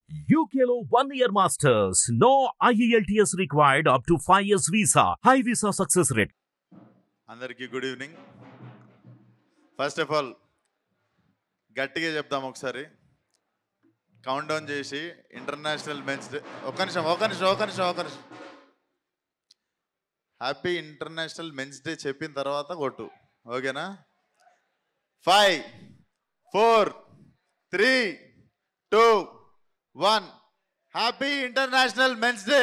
UKLO one year masters. No IELTS required up to 5 years visa. High visa success rate. అందరికీ good evening first of all గట్టిగా చెప్దాం ఒకసారి countdown చేసి international men's day ఒక నిమిషం ఒక నిమిషం ఒక నిమిషం ఒక నిమిషం హ్యాపీ ఇంటర్నేషనల్ మెన్స్ డే చెప్పిన తర్వాత కొట్టు ఓకేనా five four three two one happy international men's day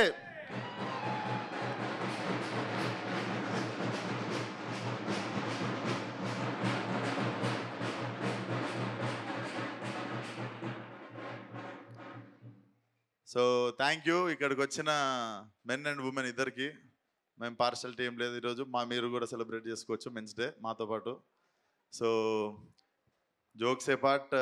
so thank you ఇక్కడికి వచ్చిన మెన్ అండ్ ఉమెన్ ఇద్దరికి మేము పార్షాలిటీ ఏం లేదు ఈరోజు మా మీరు కూడా సెలబ్రేట్ చేసుకోవచ్చు మెన్స్ డే మాతో పాటు సో జోక్స్ ఏ పార్ట్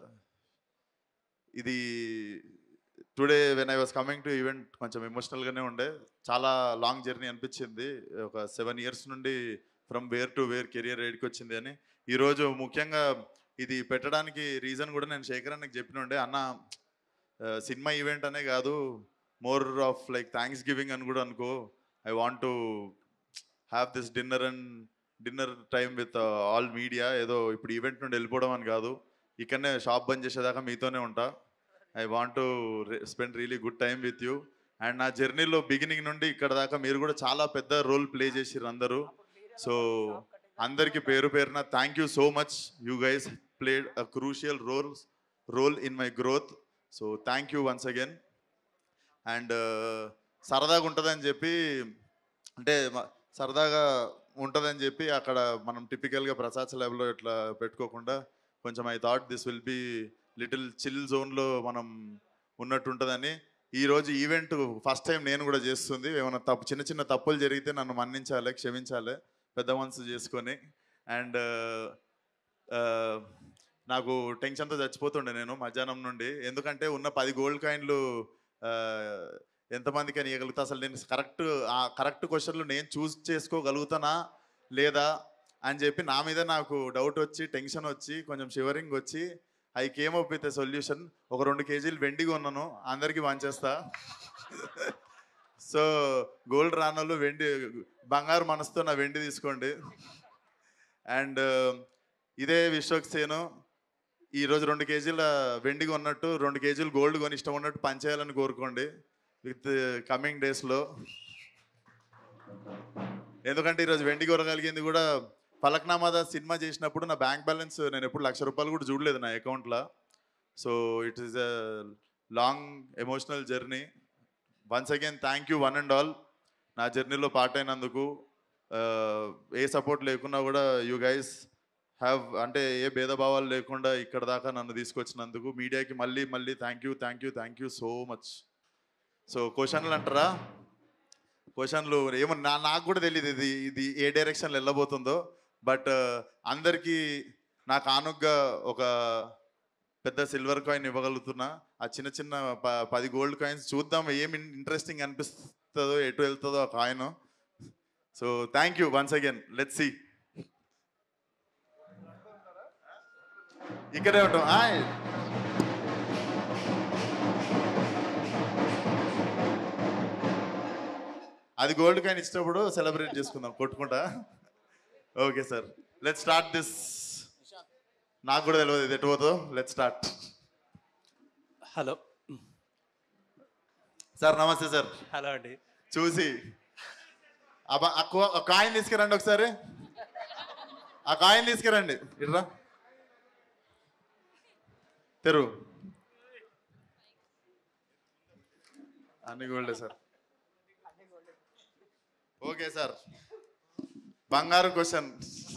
ఇది today when I was coming to event కొంచెం ఎమోషనల్గానే ఉండే చాలా లాంగ్ జర్నీ అనిపించింది ఒక సెవెన్ ఇయర్స్ నుండి from where to where career రేడ్కి వచ్చింది అని ఈరోజు ముఖ్యంగా ఇది పెట్టడానికి రీజన్ కూడా నేను శేఖర్ అన్నకి చెప్పిన ఉండే అన్న ఆ, సినిమా ఈవెంట్ అనే కాదు more of like Thanksgiving అని కూడా అనుకో I want to have this dinner and dinner time with all media ఏదో ఇప్పుడు ఈవెంట్ నుండి వెళ్ళిపోవడం అని కాదు ఇక్కడనే షాప్ బంద్ చేసేదాకా మీతోనే ఉంటా I want to spend really good time with you and నా జర్నీలో బిగినింగ్ నుండి ఇక్కడ దాకా మీరు కూడా చాలా పెద్ద రోల్ ప్లే చేసిర్రు అందరూ సో అందరికీ పేరు పేరున thank you so much you guys played a crucial role role in my growth so thank you once again and సరదాగా ఉంటుందని చెప్పి అంటే మ- సరదాగా ఉంటుందని చెప్పి అక్కడ మనం టిపికల్గా ప్రసాద్ ల్యాబ్లో ఇట్లా పెట్టుకోకుండా కొంచెం I thought this will be little chill జోన్లో మనం ఉన్నట్టు ఉంటుందని ఈరోజు ఈవెంట్ ఫస్ట్ టైం నేను కూడా చేస్తుంది ఏమైనా తప్పు చిన్న చిన్న తప్పులు జరిగితే నన్ను మన్నించాలి క్షమించాలి పెద్ద మనసు చేసుకొని అండ్ నాకు టెన్షన్తో చచ్చిపోతుండే నేను మధ్యాహ్నం నుండి ఎందుకంటే ఉన్న పది గోల్డ్ కాయిన్లు ఆ, ఎంతమందికి అని ఇవ్వగలుగుతా అసలు నేను కరెక్ట్ ఆ కరెక్ట్ క్వశ్చన్లు నేను చూస్ చేసుకోగలుగుతానా లేదా అని చెప్పి నా మీద నాకు డౌట్ వచ్చి టెన్షన్ వచ్చి కొంచెం షివరింగ్ వచ్చి I came up with a solution ఒక రెండు కేజీలు వెండి కొన్నాను అందరికీ పంచేస్తా సో గోల్డ్ రానోళ్ళు వెండి బంగారు మనసుతో నా వెండి తీసుకోండి అండ్ ఇదే విశ్వక్ సేను ఈరోజు రెండు కేజీల వెండి కొన్నట్టు రెండు కేజీలు గోల్డ్ కొని ఇష్టం ఉన్నట్టు పనిచేయాలని కోరుకోండి విత్ కమింగ్ డేస్లో ఎందుకంటే ఈరోజు వెండి కొనగలిగింది కూడా ఫలక్నామాదా సినిమా చేసినప్పుడు నా బ్యాంక్ బ్యాలెన్స్ నేను ఎప్పుడు లక్ష రూపాయలు కూడా చూడలేదు నా అకౌంట్లో so it is a long emotional journey once again thank you one and all నా జర్నీలో పార్ట్ అయినందుకు ఆ, ఏ సపోర్ట్ లేకున్నా కూడా యూ గైస్ హ్యావ్ అంటే ఏ భేదభావాలు లేకుండా ఇక్కడ దాకా నన్ను తీసుకొచ్చినందుకు మీడియాకి మళ్ళీ మళ్ళీ thank you thank you thank you so much so క్వశ్చన్లు అంటారా క్వశ్చన్లు ఏమో నా నాకు కూడా తెలియదు ఇది ఇది ఏ డైరెక్షన్లో వెళ్ళబోతుందో బట్ అందరికీ నాకు ఆనుగ్గా ఒక పెద్ద సిల్వర్ కాయిన్ ఇవ్వగలుగుతున్నా ఆ చిన్న చిన్న ప- పది గోల్డ్ కాయిన్స్ చూద్దాం ఏం ఇంట్రెస్టింగ్ అనిపిస్తుందో ఎటు వెళ్తుందో ఆ coin so thank you once again let see ఇక్కడే ఉంటాం ఆయ్. అది గోల్డ్ కాయిన్ ఇచ్చినప్పుడు సెలబ్రేట్ చేసుకుందాం కొట్టుకుంటా okay sir let start this నాకు కూడా తెలియదు ఇది ఎటు పోతుందో let start hello sir namaste sir hello అండి చూసి అబ్బా ఆ కో- ఆ కాయిన్ తీసుకురండి ఒకసారి ఆ కాయిన్ తీసుకురండి ఇట్రా తెరు అన్ని గోల్డే సార్ ఓకే సార్ బంగారు క్వశ్చన్